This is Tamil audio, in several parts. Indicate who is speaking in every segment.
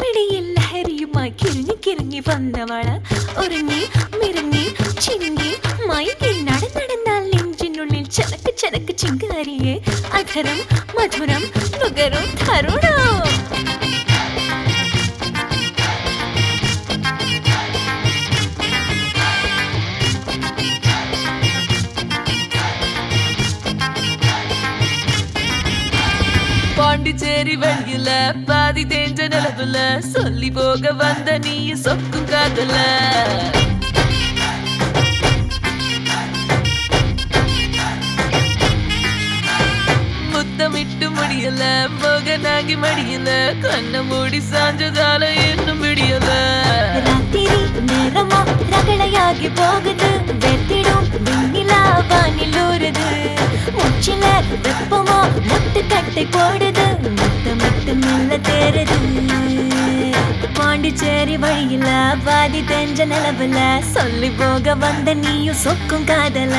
Speaker 1: പിടിയിൽ ലഹരിയുമായി കിരിഞ്ഞി കിരിഞ്ഞി വന്നവള് ഒരുങ്ങി മിരുങ്ങി ചിങ്ങി മയങ്ങി നടന്നടന്നാൽ നെഞ്ചിനുള്ളിൽ ചലക്ക് ചലക്ക് ചിങ്കാരിയെ അധരം മധുരം നുകരും തരുണം
Speaker 2: பாண்டிச்சேரி வழியில பாதி தேஞ்ச நிலவுல சொல்லி போக வந்த நீ சொக்கும் காதல முத்தமிட்டு முடியல மோகனாகி மடியல கண்ண மூடி சாஞ்சதால இன்னும் விடியல
Speaker 1: ராத்திரி நேரமா ரகளையாகி போகுது வெத்திடும் விண்ணிலா வானில் ஊறுது மூச்சில வெப்பமா முட்டு கட்டை போடுது முட்டு முட்டு மெல்ல தேருது பாண்டிச்சேரி வழியில பாதி தெஞ்ச நிலவுல சொல்லி போக வந்த நீயும் சொக்கும் காதல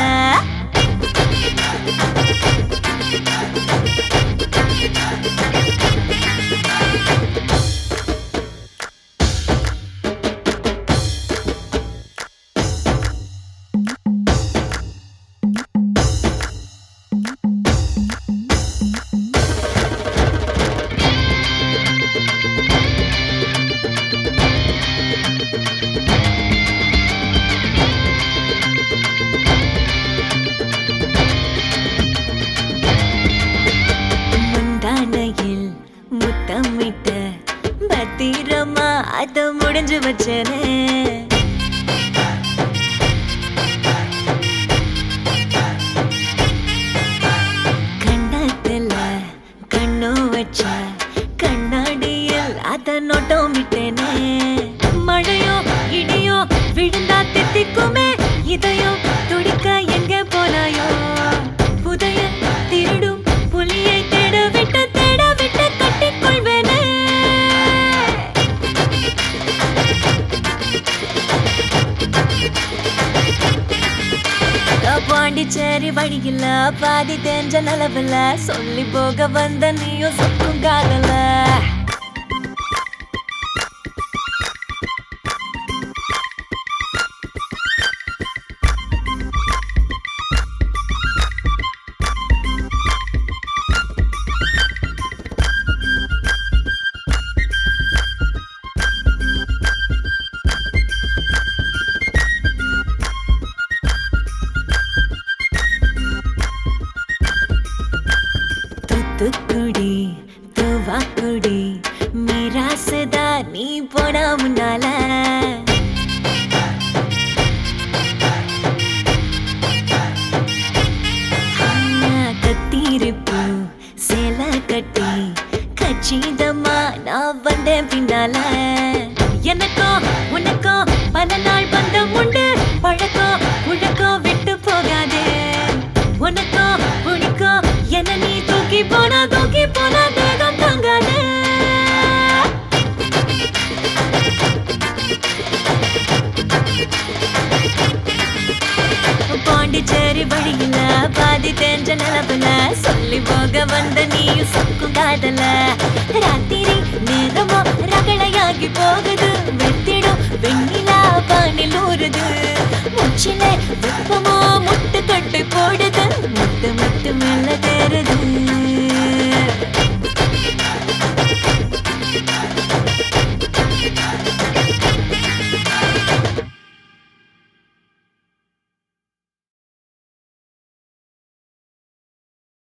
Speaker 1: முந்தானையில் முத்தமிட்ட பத்திரமா அத முடிஞ்சு வச்சனே கண்ணத்துல கண்ணோ வச்ச கண்ணாடியில் அத நோட்டம் விட்டேனே மழையோ இடியோ விழுந்தா தித்திக்குமே இதயம் துடிக்க எங்க போனாயோ புதைய திருடும் புலியை தேட விட்டு தேட விட்டு கட்டிக்கொள்வேனே பாண்டிச்சேரி வழியில பாதி தெரிஞ்ச நிலவுல சொல்லி போக வந்த நீயும் சொக்கும் காதல தூத்துக்குடி தூவாக்குடி மிராசுதா நீ போனா முன்னால கத்திருப்பு சேலை கட்டி கச்சிதமா நான் வந்தேன் பின்னால எனக்கும் உனக்கும் பல நாள் பந்தம் உண்டு பழக்கம் உழக்கம் விட்டு போகாதே உனக்கும் உனக்கும் என்ன நீ தூக்கி போனா தூக்கி போனா தேகம் தாங்காதே பாண்டிச்சேரி வழியில பாதி தெரிஞ்ச நிலவுல சொல்லி போக வந்த நீயும் சொக்கும் காதல ராத்திரி நேரமா ரகளையாகி போகுது வெத்திடும் வெண்ணிலா பானில் ஊறுது மூச்சில வெப்பமா முட்டு